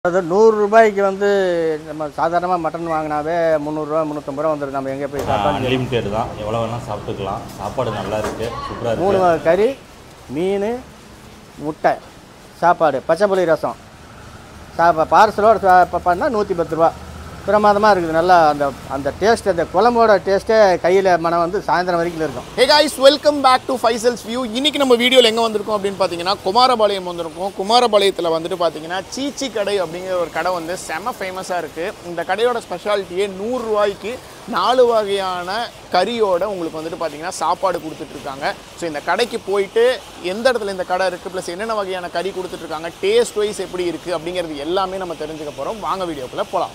அது நூறு ரூபாய்க்கு வந்து நம்ம சாதாரணமாக மட்டன் வாங்கினாவே முந்நூறுரூவா முந்நூற்றம்பது ரூபா வந்துடும் நம்ம எங்கே போய் சாப்பிட்டாலும் அன்லிமிட்டெட் தான் எவ்வளோ வேணால் சாப்பிட்டுக்கலாம் சாப்பாடு நல்லா இருக்குது சூப்பராக மூணு இருக்குது வகை கறி மீன் முட்டை சாப்பாடு பச்சைப்புளி ரசம் சாப்பா பார்சலோட பண்ணால் நூற்றி பத்து ரூபா பிரமாதமாக இருக்குது நல்லா அந்த அந்த டேஸ்ட் அந்த குழம்போட டேஸ்ட்டே கையில் மனம் வந்து சாயந்தரம் வரைக்கும் இருக்கும் hey guys welcome back to Faisal's view இன்னைக்கு நம்ம வீடியோவில் எங்கே வந்திருக்கோம் அப்படின்னு பார்த்தீங்கன்னா குமாரபாளையம் வந்திருக்கோம் குமாரபாளையத்தில் வந்துட்டு பார்த்தீங்கன்னா சீச்சி கடை அப்படிங்கிற ஒரு கடை வந்து செம ஃபேமஸாக இருக்குது இந்த கடையோட ஸ்பெஷாலிட்டியே நூறு ரூபாய்க்கு நாலு வகையான கறியோட உங்களுக்கு வந்துட்டு பார்த்தீங்கன்னா சாப்பாடு கொடுத்துட்ருக்காங்க ஸோ இந்த கடைக்கு போயிட்டு எந்த இடத்துல இந்த கடை இருக்குது ப்ளஸ் என்னென்ன வகையான கறி கொடுத்துட்ருக்காங்க டேஸ்ட் வைஸ் எப்படி இருக்குது அப்படிங்கிறது எல்லாமே நம்ம தெரிஞ்சுக்க போகிறோம் வாங்க வீடியோக்குள்ளே போகலாம்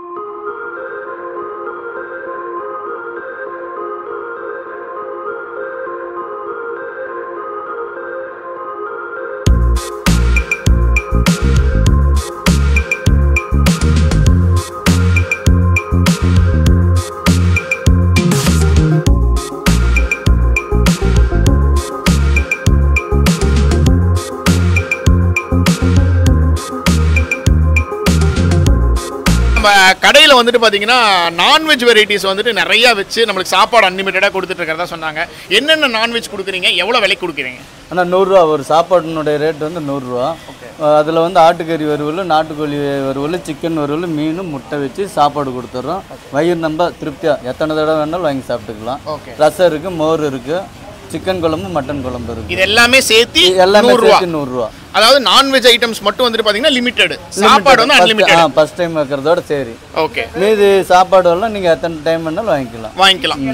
நம்ம கடையில் வந்துட்டு பார்த்தீங்கன்னா நான்வெஜ் வெரைட்டிஸ் வந்துட்டு நிறையா வச்சு நம்மளுக்கு சாப்பாடு அன்லிமிட்டடாக கொடுத்துட்டு இருக்கிறதா சொன்னாங்க என்னென்ன நான்வெஜ் கொடுக்குறீங்க எவ்வளோ விலைக்கு கொடுக்குறீங்க ஆனால் நூறுரூவா ஒரு சாப்பாட்டினுடைய ரேட் வந்து நூறுரூவா அதில் வந்து ஆட்டுக்கறி வறுவல் நாட்டுக்கோழி வறுவல் சிக்கன் வறுவல் மீன் முட்டை வச்சு சாப்பாடு கொடுத்துட்றோம் வயிறு நம்ம திருப்தியாக எத்தனை தடவை வேணாலும் வாங்கி சாப்பிட்டுக்கலாம் ஓகே ரசம் இருக்குது மோர் இருக்குது சிக்கன் குழம்பு மட்டன் குழம்பு இருக்குது இது எல்லாமே சேர்த்து எல்லாமே நூறுரூவா சேர்த்து நூறுரூவா அதாவது நான்வெஜ் ஐட்டம்ஸ் மட்டும் வந்துட்டு பார்த்தீங்கன்னா லிமிட்டெட் சாப்பாடு வந்து ஆ அன்லிமிட்டட் ஃபஸ்ட் டைம் வைக்கிறதோட சரி ஓகே மீதி சாப்பாடு எல்லாம் நீங்கள் எத்தனை டைம் வேணாலும் வாங்கிக்கலாம் வாங்கிக்கலாம்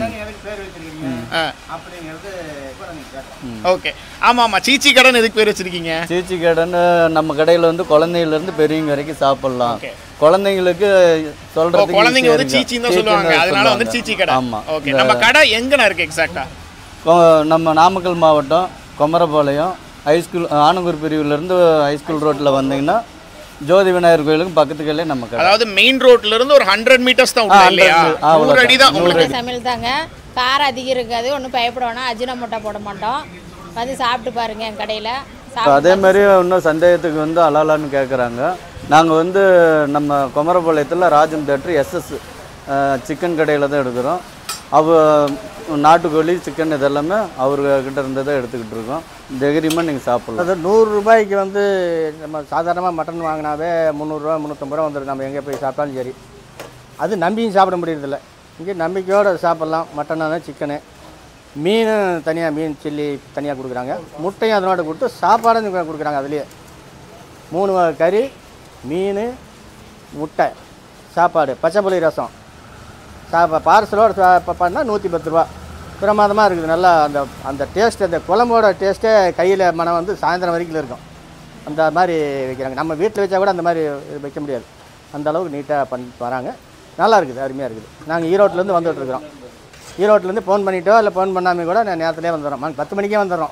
ஓகே ஆமாம் ஆமாம் சீச்சி கடன் எதுக்கு பேர் வச்சிருக்கீங்க சீச்சி கடைன்னு நம்ம கடையில் வந்து குழந்தையிலேருந்து பெரியவங்க வரைக்கும் சாப்பிட்லாம் Okay. குழந்தைங்களுக்கு ஓ, சொல்கிறதுக்கு குழந்தைங்க வந்து சீச்சின்னு தான் சொல்லுவாங்க அதனால வந்து சீச்சி கடை ஆமாம் ஓகே நம்ம கடை எங்கண்ணா இருக்கு எக்ஸாக்டா கொ- நம்ம நாமக்கல் மாவட்டம் கொமரபாளையம் ஹைஸ்கூல் ஆனங்கூர் பிரிவுலேருந்து ஹைஸ்கூல் ரோட்டில் வந்தீங்கன்னா ஜோதி விநாயகர் கோயிலுக்கு பக்கத்துக்கே நம்ம கடை அதாவது மெயின் ரோட்ல இருந்து ஒரு ஹண்ட்ரட் மீட்டர்ஸ் தான் உள்ள ஆ, இல்லையா 100 ஆ, நூறு அவ்வளவுதான். அடி தான் உங்களுக்கு வீட்டு சமையல் தாங்க காரம் அதிகம் இருக்காது ஒன்றும் பயப்பட வேணாம் அஜினமோட்டோ போட மாட்டோம் வந்து சாப்பிட்டு பாருங்க என் கடையில் இப்போ அதே மாதிரி இன்னும் சந்தேகத்துக்கு வந்து அலாலான்னு கேட்குறாங்க நாங்கள் வந்து நம்ம கொமரபாளையத்தில் ராஜன் தேட்டர் எஸ்எஸ் சிக்கன் கடையில் தான் எடுக்கிறோம் அவ நாட்டுக்கோழி சிக்கன் இதெல்லாமே அவர்கிட்ட இருந்து தான் எடுத்துக்கிட்டு இருக்கோம் தைரியமாக நீங்கள் சாப்பிட்லாம் அது நூறு ரூபாய்க்கு வந்து நம்ம சாதாரணமாக மட்டன் வாங்கினாவே முந்நூறுரூவா முந்நூற்றம்பது ரூபா வந்துடும் நம்ம எங்கே போய் சாப்பிட்டாலும் சரி அது நம்பியும் சாப்பிட முடியறதில்ல இங்கே நம்பிக்கையோடு சாப்பிட்லாம் மட்டனான சிக்கனு மீன் தனியாக மீன் சில்லி தனியாக கொடுக்குறாங்க முட்டையும் அதனோட கொடுத்து சாப்பாடும் கொடுக்குறாங்க அதுலேயே மூணு வகை கறி மீன் முட்டை சாப்பாடு பச்சைப்புளி ரசம் சாப்பா பார்சலோட பண்ணால் நூற்றி பத்து ரூபா பிரமாதமாக இருக்குது நல்லா அந்த அந்த டேஸ்ட் அந்த குழம்போட டேஸ்ட்டே கையில் மனம் வந்து சாயந்தரம் வரைக்கும் இருக்கும் அந்த மாதிரி வைக்கிறாங்க நம்ம வீட்டில் வச்சா கூட அந்த மாதிரி வைக்க முடியாது அந்த அளவுக்கு நீட்டாக பண்ணி வராங்க நல்லா இருக்குது அருமையாக இருக்குது நாங்கள் ஈரோட்டிலேருந்து வந்துட்டு இருக்கிறோம் ஈரோட்டிலேருந்து ஃபோன் பண்ணிட்டோ இல்லை ஃபோன் பண்ணாமல் கூட நான் நேரத்துலேயே வந்துடுறோம் மணி பத்து மணிக்கே வந்துடுறோம்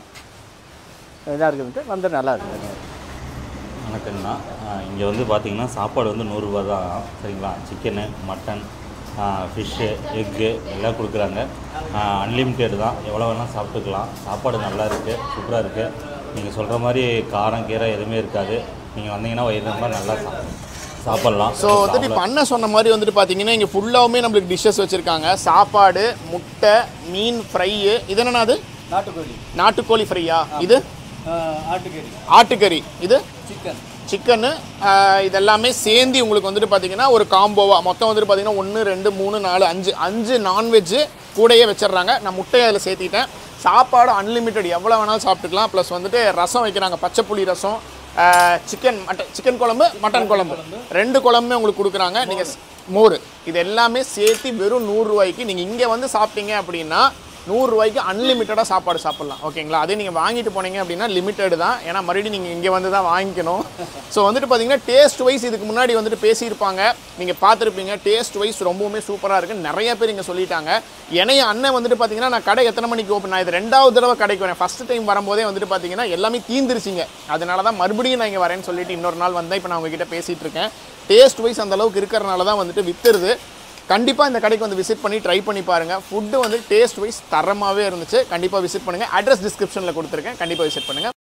இதாக இருக்குதுன்ட்டு வந்து நல்லா இருக்குது வணக்கங்கண்ணா இங்கே வந்து பார்த்தீங்கன்னா சாப்பாடு வந்து நூறுரூவா தான் சரிங்களா சிக்கனு மட்டன் ஃபிஷ்ஷு எக்கு எல்லாம் கொடுக்குறாங்க அன்லிமிட்டெட் தான் எவ்வளோ வேணால் சாப்பிட்டுக்கலாம் சாப்பாடு நல்லா இருக்குது சூப்பராக இருக்குது நீங்கள் சொல்கிற மாதிரி காரம் கீரை எதுவுமே இருக்காது நீங்கள் வந்தீங்கன்னா வயிறு ரொம்ப நல்லா சாப்பிடும் சாப்பிட்லாம் ஸோ வந்துட்டு இப்போ அண்ணன் சொன்ன மாதிரி வந்துட்டு பார்த்தீங்கன்னா இங்கே ஃபுல்லாகவுமே நம்மளுக்கு டிஷ்ஷஸ் வச்சுருக்காங்க சாப்பாடு முட்டை மீன் ஃப்ரையு இது என்னன்னா அது நாட்டுக்கோழி நாட்டுக்கோழி ஃப்ரையா இது ஆட்டுக்கறி ஆட்டுக்கறி இது சிக்கன் சிக்கனு இதெல்லாமே சேர்ந்து உங்களுக்கு வந்துட்டு பார்த்தீங்கன்னா ஒரு காம்போவாக மொத்தம் வந்துட்டு பார்த்தீங்கன்னா ஒன்று ரெண்டு மூணு நாலு அஞ்சு அஞ்சு நான்வெஜ்ஜு கூடயே வச்சிடுறாங்க நான் முட்டையை அதில் சேர்த்திட்டேன் சாப்பாடு அன்லிமிட்டெட் எவ்வளோ வேணாலும் சாப்பிட்டுக்கலாம் ப்ளஸ் வந்துட்டு ரசம் வைக்கிறாங்க பச்சை புளி ரசம் சிக்கன் மட்டன் சிக்கன் குழம்பு மட்டன் குழம்பு ரெண்டு குழம்புமே உங்களுக்கு கொடுக்குறாங்க நீங்கள் மோர் இது எல்லாமே சேர்த்து வெறும் நூறுரூவாய்க்கு நீங்கள் இங்கே வந்து சாப்பிட்டீங்க அப்படின்னா நூறுரூவாய்க்கு அன்லிமிட்டடாக சாப்பாடு சாப்பிட்லாம் ஓகேங்களா அதே நீங்கள் வாங்கிட்டு போனீங்க அப்படின்னா லிமிட்டட் தான் ஏன்னா மறுபடியும் நீங்கள் இங்கே வந்து தான் வாங்கிக்கணும் ஸோ வந்துட்டு பார்த்தீங்கன்னா டேஸ்ட் வைஸ் இதுக்கு முன்னாடி வந்துட்டு பேசியிருப்பாங்க நீங்கள் பார்த்துருப்பீங்க டேஸ்ட் வைஸ் ரொம்பவுமே சூப்பராக இருக்குது நிறைய பேர் இங்கே சொல்லிட்டாங்க என்னைய அண்ணன் வந்துட்டு பார்த்தீங்கன்னா நான் கடை எத்தனை மணிக்கு ஓப்பன் நான் இது ரெண்டாவது தடவை கடைக்கு வரேன் ஃபஸ்ட் டைம் வரும்போதே வந்துட்டு பார்த்தீங்கன்னா எல்லாமே தீந்துருச்சிங்க அதனால தான் மறுபடியும் நான் இங்கே வரேன்னு சொல்லிட்டு இன்னொரு நாள் வந்தேன் இப்போ நான் உங்ககிட்ட பேசிகிட்டு இருக்கேன் டேஸ்ட் வைஸ் அந்த அளவுக்கு இருக்கிறனால தான் வந்துட்டு வித்துருது கண்டிப்பாக இந்த கடைக்கு வந்து விசிட் பண்ணி ட்ரை பண்ணி பாருங்கள் ஃபுட்டு வந்து டேஸ்ட் வைஸ் தரமாகவே இருந்துச்சு கண்டிப்பாக விசிட் பண்ணுங்கள் அட்ரஸ் டிஸ்கிரிப்ஷனில் கொடுத்துருக்கேன் கண்டிப்பாக விசிட் பண்ணுங்கள்